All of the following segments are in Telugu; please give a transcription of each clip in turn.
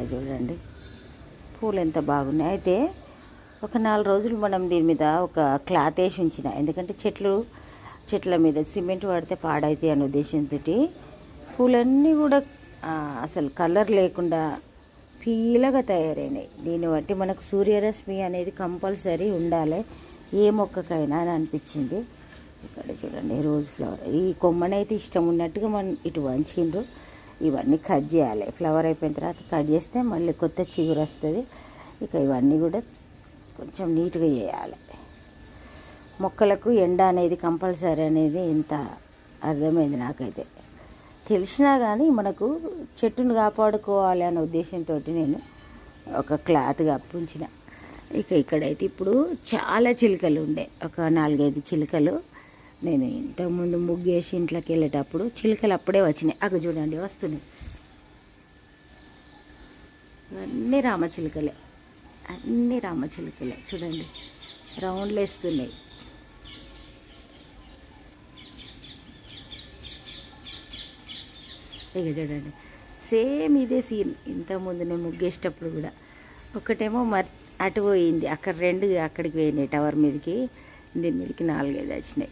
చూడండి పూలు ఎంత బాగున్నాయి అయితే ఒక నాలుగు రోజులు మనం దీని మీద ఒక క్లాత్ వేసి ఉంచిన ఎందుకంటే చెట్లు చెట్ల మీద సిమెంట్ పడితే పాడైతాయి అనే ఉద్దేశంతో పూలన్నీ కూడా ఆ, అసలు కలర్ లేకుండా పీలగా తయారైనాయి దీన్ని బట్టి మనకు సూర్యరశ్మి అనేది కంపల్సరీ ఉండాలి ఏ మొక్కకైనా అని అనిపించింది ఇక్కడ చూడండి రోజ్ ఫ్లవర్ ఈ కొమ్మనైతే ఇష్టం ఉన్నట్టుగా మనం ఇటు వంచిండ్రు ఇవన్నీ కట్ చేయాలి ఫ్లవర్ అయిపోయిన తర్వాత కట్ చేస్తే మళ్ళీ కొత్త చిగురు వస్తుంది ఇక ఇవన్నీ కూడా కొంచెం నీట్గా చేయాలి మొక్కలకు ఎండ అనేది కంపల్సరీ అనేది ఇంత అర్థమైంది నాకైతే తెలిసినా కానీ మనకు చెట్టును కాపాడుకోవాలి అనే ఉద్దేశంతో నేను ఒక క్లాత్ కప్పించిన ఇక ఇక్కడైతే ఇప్పుడు చాలా చిలుకలు ఉండే ఒక నాలుగైదు చిలుకలు నేను ఇంతకుముందు ముగ్గేసి ఇంట్లోకి వెళ్ళేటప్పుడు చిలుకలు అప్పుడే వచ్చినాయి అక్కడ చూడండి వస్తున్నాయి ఇవన్నీ రామచిలుకలే అన్నీ రామచిలుకలే చూడండి రౌండ్లు వేస్తున్నాయి ఇక చూడండి సేమ్ ఇదే సీన్ ఇంతకుముందు నేను ముగ్గేసేటప్పుడు కూడా ఒకటేమో మర్ అటు పోయింది అక్కడ రెండు అక్కడికి పోయినాయి టవర్ మీదకి దీని మీదకి నాలుగైదు వచ్చినాయి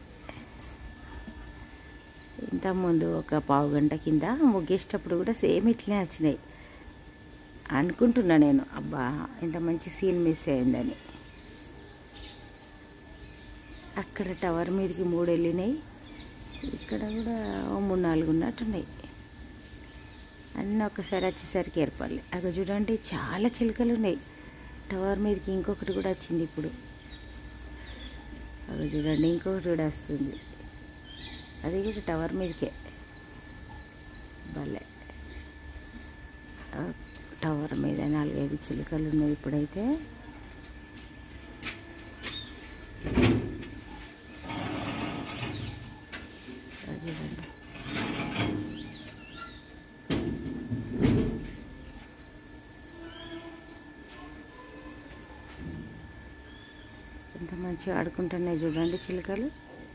ఇంతకుముందు ఒక పావు గంట కింద ముగ్గేసేటప్పుడు కూడా సేమ్ ఇట్లనే వచ్చినాయి అనుకుంటున్నా నేను అబ్బా ఇంత మంచి సీన్ మిస్ అయిందని అక్కడ టవర్ మీదకి మూడు వెళ్ళినాయి ఇక్కడ కూడా ఓ మూడు నాలుగు ఉన్నట్టున్నాయి అన్నీ ఒక్కసారి వచ్చేసరికి ఏర్పడలే అక్కడ చూడండి చాలా చిలుకలు ఉన్నాయి టవర్ మీదకి ఇంకొకటి కూడా వచ్చింది ఇప్పుడు అక్కడ చూడండి ఇంకొకటి కూడా వస్తుంది అది కూడా టవర్ మీదకే భలే ఆ, టవర్ మీద నాలుగైదు చిలుకలు ఉన్నాయి ఇప్పుడైతే అది చూడండి ఎంత మంచిగా ఆడుకుంటున్నాయి చూడండి చిలుకలు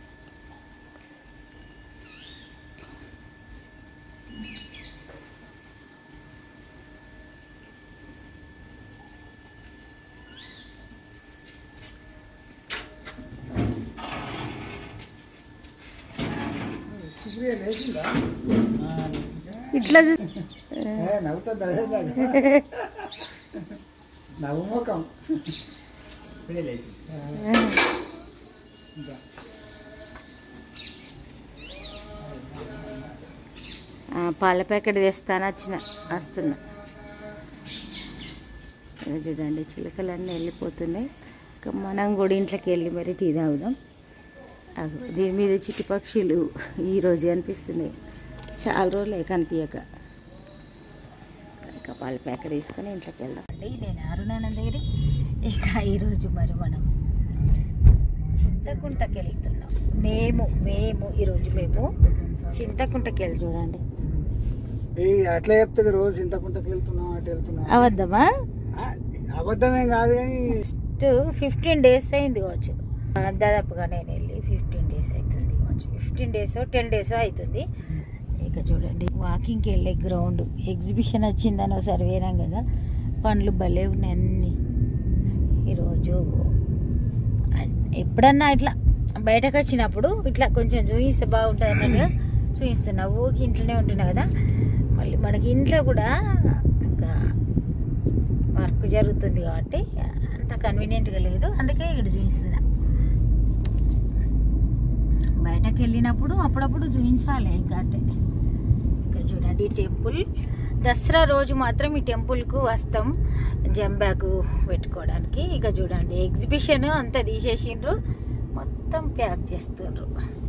చిగురే లేచిందా ఇట్లా చూ- ఏ, నవ్వుతుంది అదే దాకా. నవ్వు ముఖం ఇప్పుడే లేచి ఇంకా ఆ, పాల ప్యాకెట్ తెస్తాను వచ్చిన వస్తున్నా ఇదిగో చూడండి చిలుకలన్నీ వెళ్ళిపోతున్నాయి ఇక మనం కూడా ఇంట్లోకి వెళ్ళి మరి టీ తాగుదాం అగో, దీని మీద చిట్టి పక్షులు ఈరోజు అనిపిస్తున్నాయి చాలా రోజులే కనిపించక ఇక పాల ప్యాకెట్ తీసుకొని ఇంట్లోకి వెళ్దాం అండి నేను అరుణానందగిరి ఇక ఈరోజు మరి మనం చింతకుంటకి వెళ్తున్నాం మేము మేము ఈరోజు మేము చింతకుంటకి వెళ్ళి చూడండి ఏ అట్లా చెప్తుంది రోజు ఇంతకుంటకి వెళ్తున్నాం అటు వెళ్తున్నాం అవద్దమా ఆ, అబద్ధమేం కాదు కానీ జస్ట్ ఫిఫ్టీన్ డేస్ అయింది కావచ్చు ఆ, దాదాపుగా నేను వెళ్ళి ఫిఫ్టీన్ డేస్ అవుతుంది కావచ్చు ఫిఫ్టీన్ డేస్ టెన్ డేస్ అవుతుంది ఇక చూడండి వాకింగ్కి వెళ్ళే గ్రౌండ్ ఎగ్జిబిషన్ వచ్చిందని ఒకసారి వేరాం కదా పండ్లు భలే ఉన్నాయి అన్ని ఈరోజు అన్- ఎప్పుడన్నా ఇట్లా బయటకు వచ్చినప్పుడు ఇట్లా కొంచెం చూపిస్తే బాగుంటుంది అన్నట్టుగా చూపిస్తున్నా ఊకి ఇంట్లోనే ఉంటున్నా కదా మళ్ళీ మనకి ఇంట్లో కూడా ఇంకా వర్క్ జరుగుతుంది కాబట్టి అంత కన్వీనియంట్గా లేదు అందుకే ఇక్కడ చూపిస్తున్నా బయటకు వెళ్ళినప్పుడు అప్పుడప్పుడు చూపించాలి ఇంకా అంతే ఇక్కడ చూడండి ఈ టెంపుల్ దసరా రోజు మాత్రం ఈ టెంపుల్కు వస్తాం జంబాకు పెట్టుకోవడానికి ఇక చూడండి ఎగ్జిబిషన్ అంతా తీసేసిండ్రు మొత్తం ప్యాక్ చేస్తుండ్రు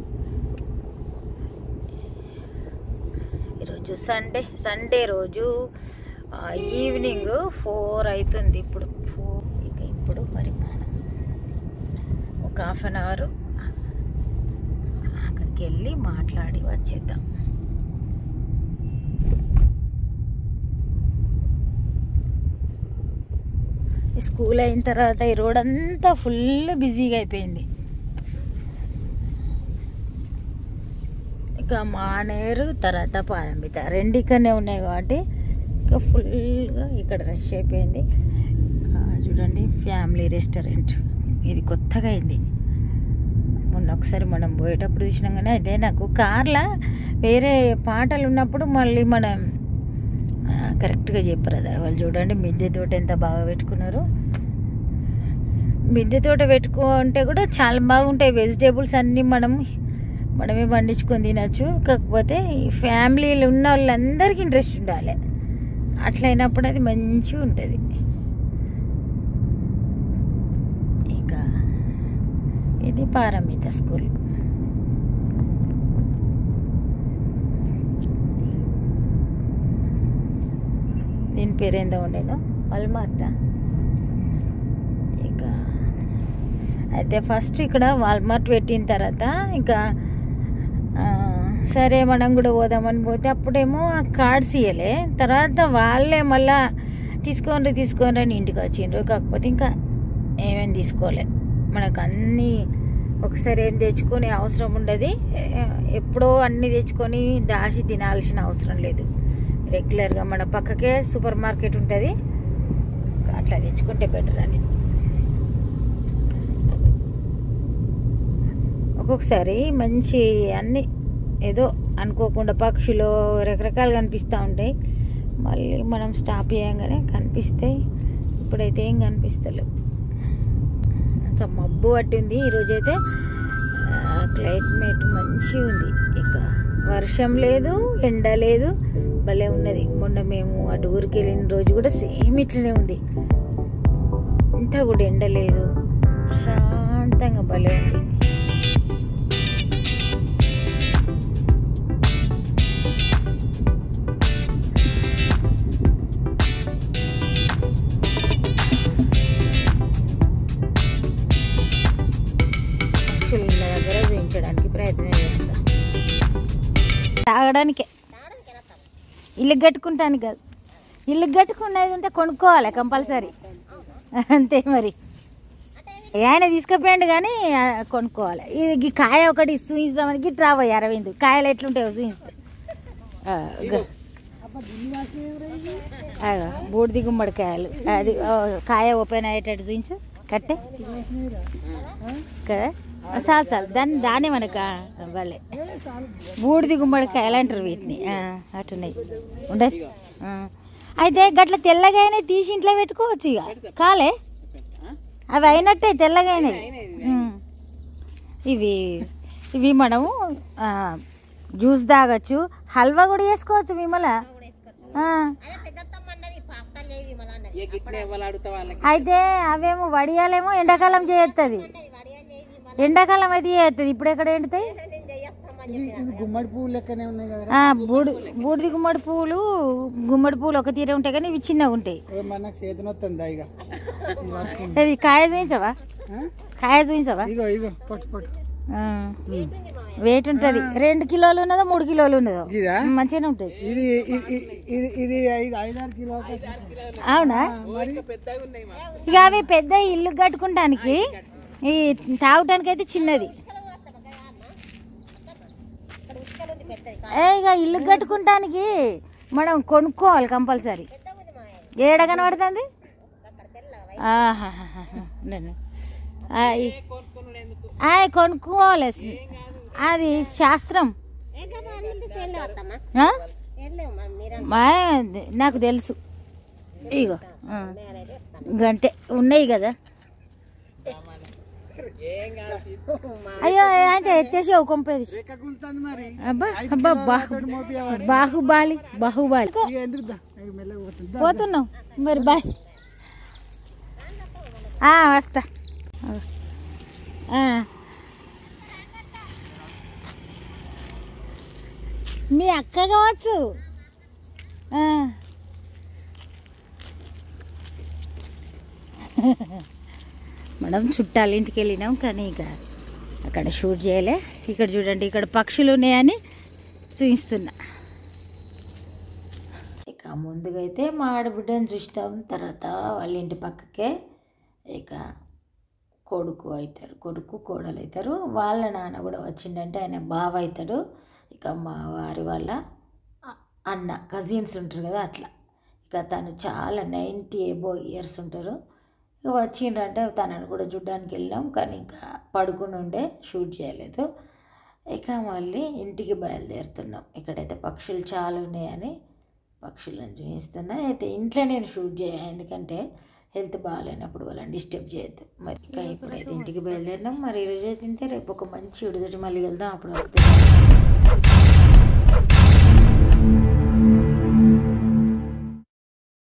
ఈరోజు సండే సండే రోజు ఆ, ఈవినింగ్ ఫోర్ అవుతుంది ఇప్పుడు ఫోర్ ఇక ఇప్పుడు మరి మనం ఒక హాఫ్ అన్ అవర్ అక్కడికి వెళ్ళి మాట్లాడి వచ్చేద్దాం ఈ స్కూల్ అయిన తర్వాత ఈ రోడ్ అంతా ఫుల్ బిజీగా అయిపోయింది ఇక మానేరు తర్వాత పారంబిత రెండు ఇక్కడనే ఉన్నాయి కాబట్టి ఇక ఇక ఫుల్గా ఇక్కడ రష్ అయిపోయింది ఆ, చూడండి ఫ్యామిలీ రెస్టారెంట్ ఇది కొత్తగా అయింది మొన్న ఒకసారి మనం పోయేటప్పుడు చూసినాం కానీ అయితే నాకు కార్లో వేరే పాటలు ఉన్నప్పుడు మళ్ళీ మనం ఆ, కరెక్ట్గా చెప్పరు అది వాళ్ళు చూడండి మిద్దె తోట ఎంత బాగా పెట్టుకున్నారు మిద్దె తోట పెట్టుకుంటే కూడా చాలా బాగుంటాయి వెజిటేబుల్స్ అన్నీ మనం మనమే పండించుకొని తినచ్చు కాకపోతే ఈ ఫ్యామిలీలు ఉన్న వాళ్ళందరికీ ఇంట్రెస్ట్ ఉండాలి అట్లయినప్పుడు అది మంచిగా ఉంటుంది ఇక ఇది పారమిత స్కూల్ దీని పేరు ఏందో ఉండేను వాల్మార్టా ఇక అయితే ఫస్ట్ ఇక్కడ వాల్మార్ట్ పెట్టిన తర్వాత ఇంకా ఆ, సరే మనం కూడా పోదామని పోతే అప్పుడేమో ఆ కార్డ్స్ ఇవ్వలే తర్వాత వాళ్ళే మళ్ళా తీసుకోండి తీసుకోండి అని ఇంటికి వచ్చిండ్రు కాకపోతే ఇంకా ఏమేమి తీసుకోలే మనకు అన్నీ ఒకసారి ఏం తెచ్చుకొని అవసరం ఉండదు ఎప్పుడో అన్నీ తెచ్చుకొని దాచి తినాల్సిన అవసరం లేదు రెగ్యులర్గా మన పక్కకే సూపర్ మార్కెట్ ఉంటుంది అట్లా తెచ్చుకుంటే బెటర్ అని ఒక్కొక్కసారి మంచి అన్ని ఏదో అనుకోకుండా పక్షులు రకరకాలు కనిపిస్తూ ఉంటాయి మళ్ళీ మనం స్టాప్ చేయంగానే కనిపిస్తాయి ఇప్పుడైతే ఏం కనిపిస్తలేవు అంత మబ్బు పట్టింది ఈరోజైతే క్లైమేట్ మంచిగా ఉంది ఇక వర్షం లేదు ఎండ లేదు భలే ఉన్నది మొన్న మేము అటు ఊరికి వెళ్ళిన రోజు కూడా సేమ్ ఇట్లనే ఉంది ఇంత కూడా ఎండ లేదు ప్రశాంతంగా భలే ఉంది పక్షుల దగ్గర చూపించడానికి ప్రయత్నం చేస్తా తాగడానికే ఇల్లు కట్టుకుంటానికి కాదు ఇల్లు కట్టుకునేది ఉంటే కొనుక్కోవాలి కంపల్సరీ అంతే మరి ఆయన తీసుకుపోయాడు కానీ ఆ, కొనుక్కోవాలి ఇది ఈ కాయ ఒకటి చూయిస్తామని గిట్ రాబోయే అరవింద్ కాయలు ఎట్లుంటాయో చూయిస్తే ఆ, గ- అగో, బూడిది గుమ్మడికాయలు అది ఓ, కాయ ఓపెన్ అయ్యేటట్టు చూయించు కట్టే కదా చాలు చాలు దాన్ని దానే మనకు వాళ్ళే బూడిది గుమ్మడికాయలు అంటారు వీటిని ఆ, అటున్నాయి ఉండదు ఆ. అయితే గట్ల తెల్లగానే తీసి ఇంట్లో పెట్టుకోవచ్చు ఇక కాలే అవి అయినట్టే తెల్లగానే ఉమ్. ఇవి ఇవి మనము ఆ, జ్యూస్ తాగొచ్చు హల్వా కూడా చేసుకోవచ్చు విమల ఆ. అయితే అవేమో వడియాలేమో ఎండాకాలం చేస్తుంది ఎండాకాలం అయితే చేస్తుంది ఇప్పుడు ఎక్కడ ఎండుతాయి ఇవి ఇవి గుమ్మడి పువ్వు లెక్కనే ఉన్నాయి కదా ఆ, బూడి బూడిది గుమ్మడి పువ్వులు గుమ్మడి పువ్వులు ఒక తీరే ఉంటాయి కానీ ఇవి చిన్నగా ఉంటాయి ఏ మనకు చేతి నొత్తుందా ఇక ఇగో అట్లుంది. అది కాయ చూపించవా ఆ? కాయ చూపించవా ఇగో ఇగో పట్టు పట్టు వెయిట్ ఉంటుంది రెండు కిలోలు ఉన్నదో మూడు కిలోలు ఉన్నదో ఇదా మంచిగానే ఉంటుంది ఇది ఇది- ఇది ఇది ఐదు ఐదారు కిలో అవునా ఇక అవి పెద్ద ఇల్లు కట్టుకుంటానికి ఈ తాగటానికి అయితే చిన్నది ఏ ఇక ఇల్లు కట్టుకుంటానికి మనం కొనుక్కోవాలి కంపల్సరీ ఏడ కనబడుతుంది ఆహాహాహా. ఉండండి. ఆయ్. ఆయ్ కొనుక్కోవాలి అది శాస్త్రం ఆ? మా నాకు తెలుసు ఇగో ఆ. గంటే ఉన్నాయి కదా అయ్యో అయితే ఎత్తేసావు కొంపేది రెక్క గుంతుంది మరి అబ్బా అబ్బా బాహు బాహుబాలి బాహుబాలి ఇక ఎందుకు దా ఇక మెల్లగా పోతుంది పోతున్నావు మరి బాయ్ ఆ, వస్తా ఆ. మీ అక్క కావచ్చు ఆ. మనం చుట్టాల ఇంటికి వెళ్ళినాం కానీ ఇక అక్కడ షూట్ చేయలే ఇక్కడ చూడండి ఇక్కడ పక్షులు ఉన్నాయని చూపిస్తున్నా ఇక ముందుగా అయితే మా ఆడబిడ్డని చూస్తాం తర్వాత వాళ్ళ ఇంటి పక్కకే ఇక కొడుకు అవుతారు కొడుకు కోడలు అవుతారు వాళ్ళ నాన్న కూడా వచ్చిండంటే ఆయన బావ అవుతాడు ఇక మా వారి వాళ్ళ అ- అన్న కజిన్స్ ఉంటారు కదా అట్లా ఇక తను చాలా నైంటీ ఎబో ఇయర్స్ ఉంటారు ఇక వచ్చిండ్రంటే తనని కూడా చూడ్డానికి వెళ్ళినాం కానీ ఇంకా పడుకుని ఉండే షూట్ చేయలేదు ఇక మళ్ళీ ఇంటికి బయలుదేరుతున్నాం ఇక్కడైతే పక్షులు చాలా ఉన్నాయని పక్షులను చూపిస్తున్నా అయితే ఇంట్లో నేను షూట్ చేయ ఎందుకంటే హెల్త్ బాగాలేనప్పుడు వాళ్ళని డిస్టర్బ్ చేయొద్దు మరి ఇక ఇప్పుడైతే ఇంటికి బయలుదేరినాం మరి ఈరోజు అయితే ఇంతే రేపు ఒక మంచి విడుదల మళ్ళీ వెళ్దాం అప్పుడు వరకు